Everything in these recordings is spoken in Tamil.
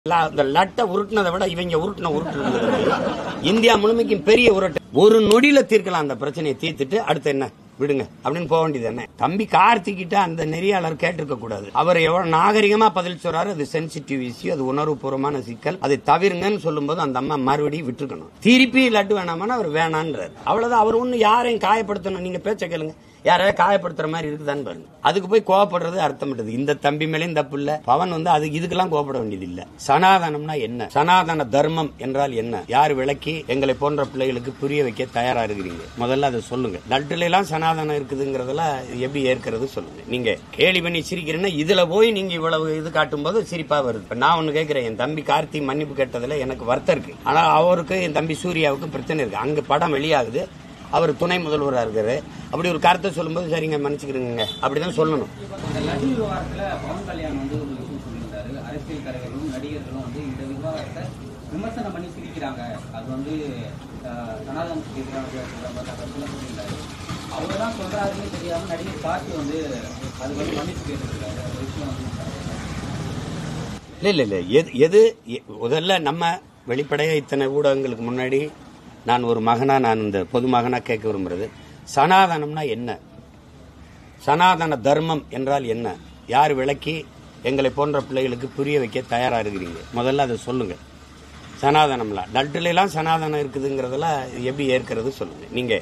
ல- இந்த லட்டை உருட்டுனதை விட இவங்க உருட்டுன உருட்டு இந்தியா முழுமைக்கும் பெரிய உருட்டு ஒரு நொடியில தீர்க்கலாம் அந்த பிரச்சனையை தீர்த்துட்டு அடுத்து என்ன விடுங்க அப்படின்னு போக வேண்டியது என்ன தம்பி கார்த்திகிட்ட அந்த நெறியாளர் கேட்டிருக்க கூடாது அவர் எவ்வளவு நாகரிகமா பதில் சொல்றாரு அது சென்சிட்டிவ் இஷ்யூ அது உணர்வுபூர்வமான சிக்கல் அதை தவிருங்கன்னு சொல்லும்போது அந்த அம்மா மறுபடியும் விட்டுருக்கணும் திருப்பி லட்டு வேணாமான்னு அவர் வேணான்றாரு அவ்வளவுதான் அவர் ஒண்ணு யாரையும் காயப்படுத்தணும் நீங்க பேச்ச கேளுங்க யாரையாவது காயப்படுத்துற மாதிரி இருக்குதான்னு பாருங்க அதுக்கு போய் கோவப்படுறது அர்த்தமட்டது இந்த தம்பி மேலேயும் தப்பு இல்ல பவன் வந்து அது இதுக்கெல்லாம் கோவப்பட வேண்டியது இல்ல சனாதனம்னா என்ன சனாதன தர்மம் என்றால் என்ன யார் விளக்கி எங்களை போன்ற பிள்ளைகளுக்கு புரிய வைக்க தயாரா இருக்கிறீங்க முதல்ல அதை சொல்லுங்க லட்டுல எல்லாம் சனாதனம் இருக்குதுங்கிறதெல்லாம் எப்படி ஏற்கிறது சொல்லுங்க நீங்க கேலி பண்ணி சிரிக்கிறேன்னா இதுல போய் நீங்க இவ்வளவு இது காட்டும் போது சிரிப்பா வருது இப்ப நான் ஒண்ணு கேட்கிறேன் என் தம்பி கார்த்தி மன்னிப்பு கேட்டதுல எனக்கு வருத்தம் இருக்கு ஆனா அவருக்கு என் தம்பி சூர்யாவுக்கு பிரச்சனை இருக்கு அங்க படம் வெளியாகுது அவர் துணை முதல்வராக இருக்காரு அப்படி ஒரு கருத்தை சொல்லும்போது சரிங்க மன்னிச்சுக்கிறீங்க அப்படிதான் சொல்லணும் இந்த லட்டு விவகாரத்துல பவன் கல்யாண் வந்து ஒரு விஷயம் சொல்லியிருந்தாரு அரசியல் தலைவர்களும் நடிகர்களும் வந்து இந்த விவகாரத்தை விமர்சனம் பண்ணி சிரிக்கிறாங்க அது வந்து அஹ், சனாதனத்துக்கு எதிரானது அப்படிங்கிற மாதிரி கருத்துலாம் சொல்லியிருந்தாரு அவர் தான் சொல்றாருன்னு தெரியாம நடிகர் கார்த்தி வந்து அது வந்து மன்னிப்பு கேட்டிருக்காரு அந்த விஷயம் வந்து இல்ல இல்ல இல்ல எது எது எ- முதல்ல நம்ம வெளிப்படையா இத்தனை ஊடகங்களுக்கு முன்னாடி நான் ஒரு மகனா நான் இந்த பொது மகனா கேட்க விரும்புறது சனாதனம்னா என்ன சனாதன தர்மம் என்றால் என்ன யார் விளக்கி எங்களை போன்ற பிள்ளைகளுக்கு புரிய வைக்க தயாரா இருக்கிறீங்க முதல்ல அதை சொல்லுங்க சனாதனம்லாம் லட்டுல எல்லாம் சனாதனம் இருக்குதுங்கிறதெல்லாம் எப்படி ஏற்கிறது சொல்லுங்க நீங்க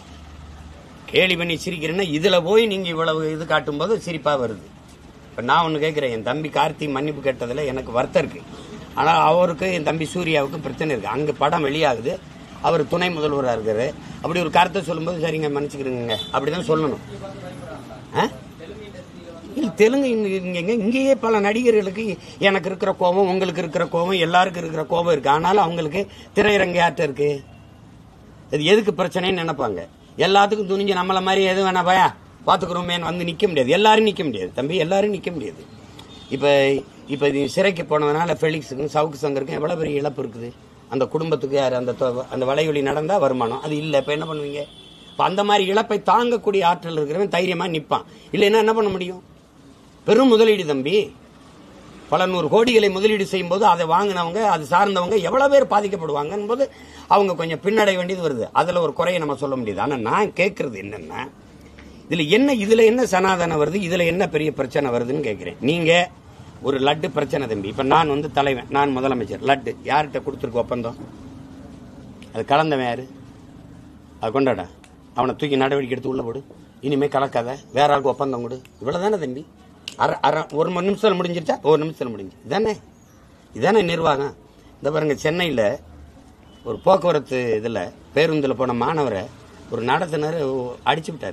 கேலி பண்ணி சிரிக்கிறேன்னா இதுல போய் நீங்க இவ்வளவு இது காட்டும் போது சிரிப்பா வருது இப்ப நான் ஒண்ணு கேட்கிறேன் என் தம்பி கார்த்தி மன்னிப்பு கேட்டதுல எனக்கு வருத்தம் இருக்கு ஆனா அவருக்கு என் தம்பி சூர்யாவுக்கு பிரச்சனை இருக்கு அங்க படம் வெளியாகுது அவர் துணை முதல்வராக இருக்காரு அப்படி ஒரு கருத்தை சொல்லும்போது சரிங்க மன்னிச்சுக்கிறீங்க அப்படிதான் சொல்லணும் ஆ? இல்ல தெலுங்கு இங்க- இங்க- இங்கேயே பல நடிகர்களுக்கு எனக்கு இருக்கிற கோபம் உங்களுக்கு இருக்கிற கோபம் எல்லாருக்கும் இருக்கிற கோபம் இருக்கு ஆனாலும் அவங்களுக்கு திரையரங்கு யார்கிட்ட இருக்கு இது எதுக்கு பிரச்சனைன்னு நினைப்பாங்க எல்லாத்துக்கும் துணிஞ்சு நம்மள மாதிரி எது வேணா பயா பாத்துக்கிறோமேன்னு வந்து நிக்க முடியாது எல்லாரும் நிக்க முடியாது தம்பி எல்லாரும் நிக்க முடியாது இப்ப இப்ப இது சிறைக்கு போனதுனால ஃபெலிக்ஸுக்கும் சவுக்கு சங்கருக்கும் எவ்வளவு பெரிய இழப்பு இருக்குது அந்த குடும்பத்துக்கு யார் அந்த தொ- அந்த வலைவலி நடந்தா வருமானம் அது இல்ல இப்ப என்ன பண்ணுவீங்க இப்ப அந்த மாதிரி இழப்பை தாங்கக்கூடிய ஆற்றல் இருக்கிறவன் தைரியமா நிப்பான் இல்லைன்னா என்ன பண்ண முடியும் பெரும் முதலீடு தம்பி பல நூறு கோடிகளை முதலீடு செய்யும் போது அதை வாங்கினவங்க அது சார்ந்தவங்க எவ்வளவு பேர் பாதிக்கப்படுவாங்க என்பது அவங்க கொஞ்சம் பின்னடை வேண்டியது வருது அதுல ஒரு குறையை நம்ம சொல்ல முடியுது ஆனா நான் கேட்கறது என்னன்னா இதுல என்ன இதுல என்ன சனாதனம் வருது இதுல என்ன பெரிய பிரச்சனை வருதுன்னு கேட்கிறேன் நீங்க ஒரு லட்டு பிரச்சனை தம்பி இப்ப நான் வந்து தலைவன் நான் முதலமைச்சர் லட்டு யார்கிட்ட கொடுத்துருக்க ஒப்பந்தம் அது கலந்தவன் யாரு அது கொண்டாடா அவனை தூக்கி நடவடிக்கை எடுத்து உள்ள போடு இனிமே கலக்காத வேற ஆளுக்கு ஒப்பந்தம் கொடு இவ்வளவுதானே தம்பி அரை அரை ஒரு மணி நிமிஷத்துல முடிஞ்சிருச்சா ஒரு நிமிஷத்துல முடிஞ்சு இதானே இதானே நிர்வாகம் இந்த பாருங்க சென்னையில் ஒரு போக்குவரத்து இதில் பேருந்தில் போன மாணவரை ஒரு நடத்துனர் அடிச்சு விட்டாரு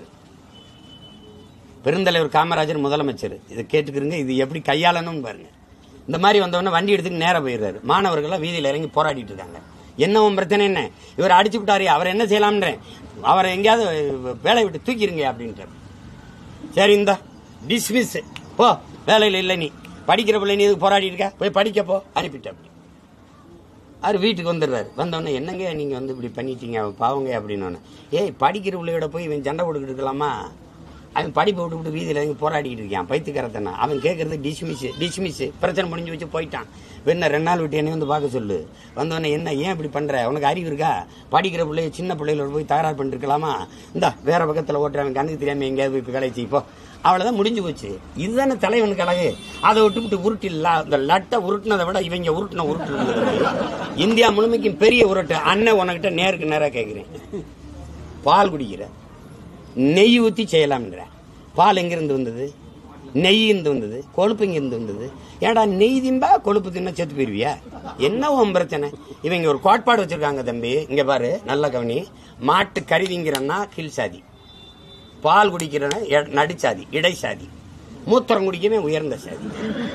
பெருந்தலைவர் காமராஜர் முதலமைச்சர் இதை கேட்டுக்கிறீங்க இது எப்படி கையாளணும்னு பாருங்க இந்த மாதிரி வந்தவொடனே வண்டி எடுத்துட்டு நேரா போயிடுறாரு மாணவர்கள்லாம் வீதியில் இறங்கி போராடிட்டு இருக்காங்க என்ன உன் பிரச்சனை என்ன இவர் அடிச்சு விட்டாரு அவர் என்ன செய்யலாம்ன்றேன் அவரை எங்கேயாவது வேலையை விட்டு தூக்கிருங்க அப்படின்றார் சரி இந்தா டிஸ்மிஸ் போ வேலையில் இல்லை நீ படிக்கிற பிள்ளை நீ எதுக்கு போராடி இருக்க போய் படிக்க போ அனுப்பிட்ட அப்படி அவர் வீட்டுக்கு வந்துடுறாரு வந்தோடனே என்னங்க நீங்க வந்து இப்படி பண்ணிட்டீங்க அவன் பாவங்க அப்படின்னு ஏய் படிக்கிற பிள்ளையோட போய் இவன் சண்டை போட்டுக்கிட்டு இருக்கலாமா அவன் படிப்பை விட்டு விட்டு வீதியில் இறங்கி போராடிட்டு இருக்கான் பைத்துக்கிறதனா அவன் கேட்கறது டிஸ்மிஸ் டிஸ்மிஸ் பிரச்சனை முடிஞ்சு வச்சு போயிட்டான் என்ன ரெண்டு நாள் விட்டு என்னை வந்து பார்க்க சொல்லு வந்தோடனே என்ன ஏன் இப்படி பண்ற உனக்கு அறிவு இருக்கா படிக்கிற பிள்ளைய சின்ன பிள்ளைகளோட போய் தகராறு பண்ணிருக்கலாமா இந்தா வேற பக்கத்தில் ஓட்டுறவன் கண்ணுக்கு தெரியாம எங்கேயாவது போய் இப்ப கலைச்சி இப்போ அவ்வளவுதான் முடிஞ்சு போச்சு இதுதானே தலைவனுக்கு அழகு அதை விட்டுவிட்டு உருட்டி ல- இந்த லட்டை உருட்டுனதை விட இவங்க உருட்டுன உருட்டு இந்தியா முழுமைக்கும் பெரிய உருட்டு அண்ணன் உனக்கிட்ட நேருக்கு நேரா கேட்கிறேன் பால் குடிக்கிற நெய் ஊத்தி செய்யலாம்ன்ற பால் எங்கிருந்து வந்தது நெய் இருந்து வந்தது கொழுப்பு இங்கிருந்து வந்தது ஏன்டா நெய் திம்பா கொழுப்பு தின்னா செத்து போயிருவியா என்ன உன் பிரச்சனை இவங்க ஒரு கோட்பாடு வச்சிருக்காங்க தம்பி இங்க பாரு நல்ல கவனி மாட்டு கறி திங்கிறன்னா கீழ் சாதி பால் குடிக்கிறன எ- நடுச்சாதி இடைசாதி மூத்திரம் குடிக்கவே உயர்ந்த சாதி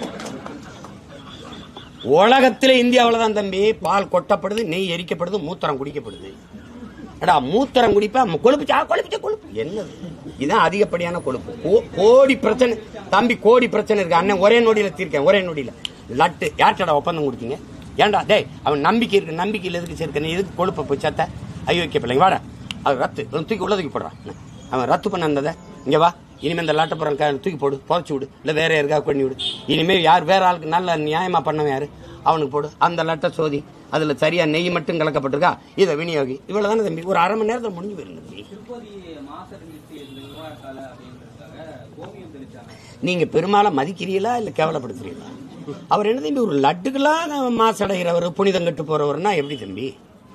உலகத்திலே இந்தியாவில் தான் தம்பி பால் கொட்டப்படுது நெய் எரிக்கப்படுது மூத்திரம் குடிக்கப்படுது அடா மூத்திரம் குடிப்பா ம- கொழுப்பு சா கொழுப்பு கொழுப்பு என்னது இதான் அதிகப்படியான கொழுப்பு கோ- கோடி பிரச்சனை தம்பி கோடி பிரச்சனை இருக்கு அண்ணன் ஒரே நொடியில தீர்க்கேன் ஒரே நொடியில லட்டு யார்கிட்ட ஒப்பந்தம் கொடுத்தீங்க ஏன்டா டேய் அவன் நம்பிக்கை இருக்கு நம்பிக்கையில் எதுக்கு சேர்க்க நீ எதுக்கு கொழுப்பை போய் சேர்த்த ஐயோக்கிய பிள்ளைங்க வாடா அது ரத்து இவன் தூக்கி உள்ள தூக்கி போடுறான் அவன் ரத்து பண்ண அந்ததை இங்க வா இனிமே இந்த லாட்டப்புறம் தூக்கி போடு புதைச்சு விடு இல்ல வேற யாருக்காவது பண்ணி விடு இனிமே யார் வேற ஆளுக்கு நல்ல நியாயமா பண்ணவன் யாரு அவனுக்கு போடு அந்த லட்டை சோதி அதுல சரியா நெய் மட்டும் கலக்கப்பட்டிருக்கா இதை விநியோகி இவ்வளவுதானே தம்பி ஒரு அரை மணி நேரத்தில் முடிஞ்சு போயிருங்க தம்பி திருப்பதி மாசர் நிறுத்தி இந்த விவாதத்தால அப்படின்றதுக்காக கோபியம் தெளிச்சாங்க நீங்க பெருமாளை மதிக்கிறீங்களா இல்ல கேவலப்படுத்துறீங்களா அவர் என்ன தம்பி ஒரு லட்டுக்கெல்லாம் மாசடைகிறவர் புனிதம் கட்டு போறவர்னா எப்படி தம்பி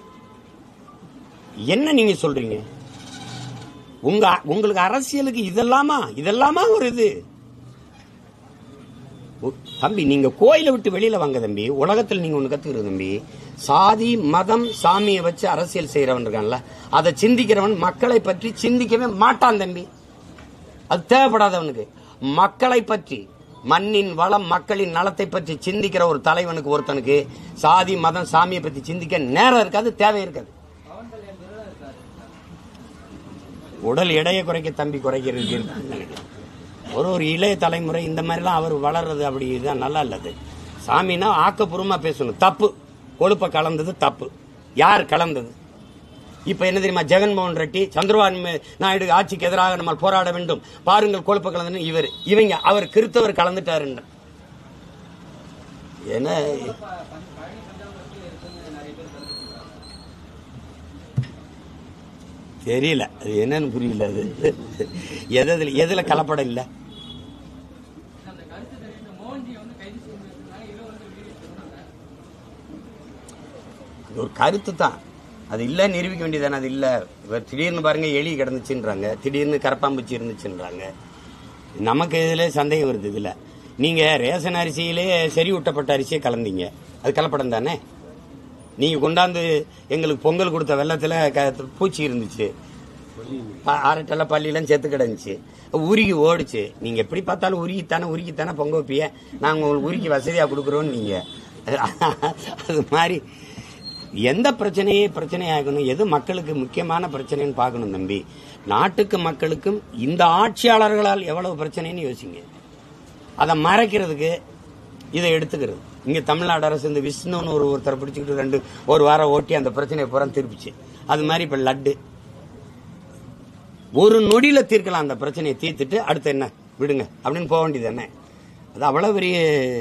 என்ன நீங்க சொல்றீங்க உங்க உங்களுக்கு அரசியலுக்கு இதெல்லாமா இதெல்லாமா ஒரு இது உ- தம்பி நீங்க கோயிலை விட்டு வெளியில வாங்க தம்பி உலகத்தில் நீங்க ஒண்ணு கத்துக்கிறது தம்பி சாதி மதம் சாமியை வச்சு அரசியல் செய்யறவன் இருக்கான்ல அதை சிந்திக்கிறவன் மக்களை பற்றி சிந்திக்கவே மாட்டான் தம்பி அது தேவைப்படாதவனுக்கு மக்களை பற்றி மண்ணின் வளம் மக்களின் நலத்தை பற்றி சிந்திக்கிற ஒரு தலைவனுக்கு ஒருத்தனுக்கு சாதி மதம் சாமியை பத்தி சிந்திக்க நேரம் இருக்காது தேவை இருக்காது பவன் கல்யாண் விரதம் இருக்காரு உடல் எடையை குறைக்க தம்பி குறைக்கிறது ஒரு ஒரு இளைய தலைமுறை இந்த மாதிரிலாம் அவர் வளர்றது அப்படி இதுதான் நல்லா இல்லது சாமினா ஆக்கப்பூர்வமா பேசணும் தப்பு கொழுப்பை கலந்தது தப்பு யார் கலந்தது இப்ப என்ன தெரியுமா ஜெகன்மோகன் ரெட்டி சந்திரபாபு நாயுடு ஆட்சிக்கு எதிராக நம்ம போராட வேண்டும் பாருங்கள் கொழுப்பு கலந்து இவர் இவங்க அவர் கிறித்தவர் கலந்துட்டாருன்ற என்ன பழனி பஞ்சாமிரத்தில் இருக்குன்னு நிறைய பேர் கருத்து சொல்றாங்க தெரியல அது என்னன்னு புரியல அது எதுல எதுல கலப்படம் இல்ல அந்த கருத்து தெரிவித்த மோகன்ஜி வந்து கைது செய்திருக்காங்க இதை வந்து வீடியோ சொன்னாங்க அது ஒரு கருத்து தான் அது இல்ல நிரூபிக்க வேண்டியதானே அது இல்ல இப்ப திடீர்னு பாருங்க எலி கிடந்துச்சுன்றாங்க திடீர்னு கரப்பாம்பூச்சி இருந்துச்சுன்றாங்க நமக்கு இதுல சந்தேகம் வருது இதுல நீங்க ரேஷன் அரிசியிலே செறி ஊட்டப்பட்ட அரிசியை கலந்தீங்க அது கலப்படம் தானே நீங்க கொண்டாந்து எங்களுக்கு பொங்கல் கொடுத்த வெள்ளத்துல க- பூச்சி இருந்துச்சு ப- அரட்டெல்லாம் பள்ளியெல்லாம் செத்து கிடந்துச்சு உருகி ஓடுச்சு நீங்க எப்படி பார்த்தாலும் உருகித்தானே உருகித்தானே பொங்க வைப்பீங்க நாங்க உங்களுக்கு உருகி வசதியா கொடுக்குறோம் நீங்க அது மாதிரி எந்த பிரச்சனையே பிரச்சனையாகணும் எது மக்களுக்கு முக்கியமான பிரச்சனைன்னு பார்க்கணும் தம்பி நாட்டுக்கு மக்களுக்கும் இந்த ஆட்சியாளர்களால் எவ்வளவு பிரச்சனைன்னு யோசிங்க அதை மறைக்கிறதுக்கு இதை எடுத்துக்கிறது இங்க தமிழ்நாடு அரசு இந்த விஷ்ணுன்னு ஒரு ஒருத்தரை பிடிச்சிக்கிட்டு ரெண்டு ஒரு வாரம் ஓட்டி அந்த பிரச்சனையை பூரா திருப்பிச்சு அது மாதிரி இப்ப லட்டு ஒரு நொடியில தீர்க்கலாம் அந்த பிரச்சனையை தீர்த்துட்டு அடுத்து என்ன விடுங்க அப்படின்னு போக வேண்டியது என்ன அது அவ்வளவு பெரிய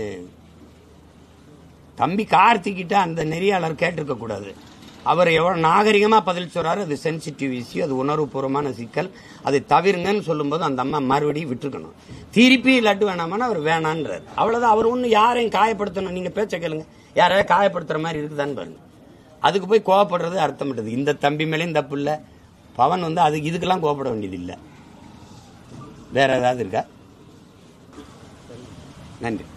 தம்பி கார்த்திக்கிட்ட அந்த நெறியாளர் கேட்டிருக்க கூடாது அவர் எவ்வளவு நாகரிகமா பதில் சொல்றாரு அது சென்சிட்டிவ் இஷ்யூ அது உணர்வுபூர்வமான சிக்கல் அதை தவிருங்கன்னு சொல்லும்போது அந்த அம்மா மறுபடியும் விட்டுருக்கணும் திருப்பி லட்டு வேணாமான்னு அவர் வேணான்றார் அவ்வளவுதான் அவர் ஒன்றும் யாரையும் காயப்படுத்தணும் நீங்க பேச்ச கேளுங்க யாரையாவது காயப்படுத்துற மாதிரி இருக்குதான்னு பாருங்க அதுக்கு போய் கோவப்படுறது அர்த்தம் இந்த தம்பி மேலேயும் தப்பு இல்ல பவன் வந்து அது இதுக்கெல்லாம் கோவப்பட வேண்டியது இல்லை வேற ஏதாவது இருக்கா நன்றி